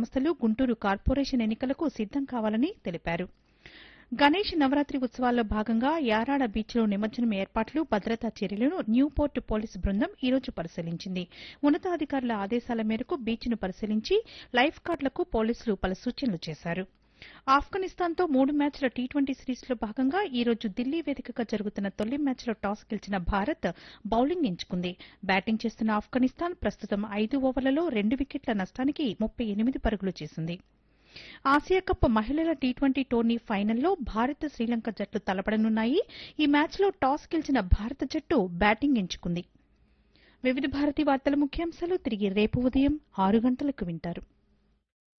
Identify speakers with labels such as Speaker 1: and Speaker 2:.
Speaker 1: సంస్థలు గుంటూరు కార్పొరేషన్ ఎన్నికలకు సిద్దం కావాలని తెలిపారు గణేష్ నవరాత్రి ఉత్సవాల్లో భాగంగా యారాడ బీచ్లో నిమజ్జనం ఏర్పాట్లు భద్రతా చర్యలను న్యూపోర్ట్ పోలీసు బృందం ఈ రోజు పరిశీలించింది ఉన్నతాధికారుల ఆదేశాల మేరకు బీచ్ను పరిశీలించి లైఫ్ గార్డులకు పోలీసులు పలు సూచనలు చేశారు ఆఫ్ఘనిస్తాన్తో మూడు మ్యాచ్ల టీ ట్వంటీ సిరీస్లో భాగంగా ఈ రోజు ఢిల్లీ వేదికగా జరుగుతున్న తొలి మ్యాచ్లో టాస్ గెలిచిన భారత్ బౌలింగ్ ఎంచుకుంది బ్యాటింగ్ చేస్తున్న ఆఫ్ఘనిస్తాన్ ప్రస్తుతం ఐదు ఓవర్లలో రెండు వికెట్ల నష్టానికి ముప్పై ఎనిమిది పరుగులు చేసింది ఆసియా కప్ మహిళల టీ ట్వంటీ టోర్నీ ఫైనల్లో భారత్ శ్రీలంక జట్లు తలపడనున్నాయి ఈ మ్యాచ్లో టాస్ గెలిచిన భారత జట్టు బ్యాటింగ్ ఎంచుకుంది వివిధ భారతి వార్తల ముఖ్యాంశాలు తిరిగి రేపు ఉదయం ఆరు గంటలకు వింటారు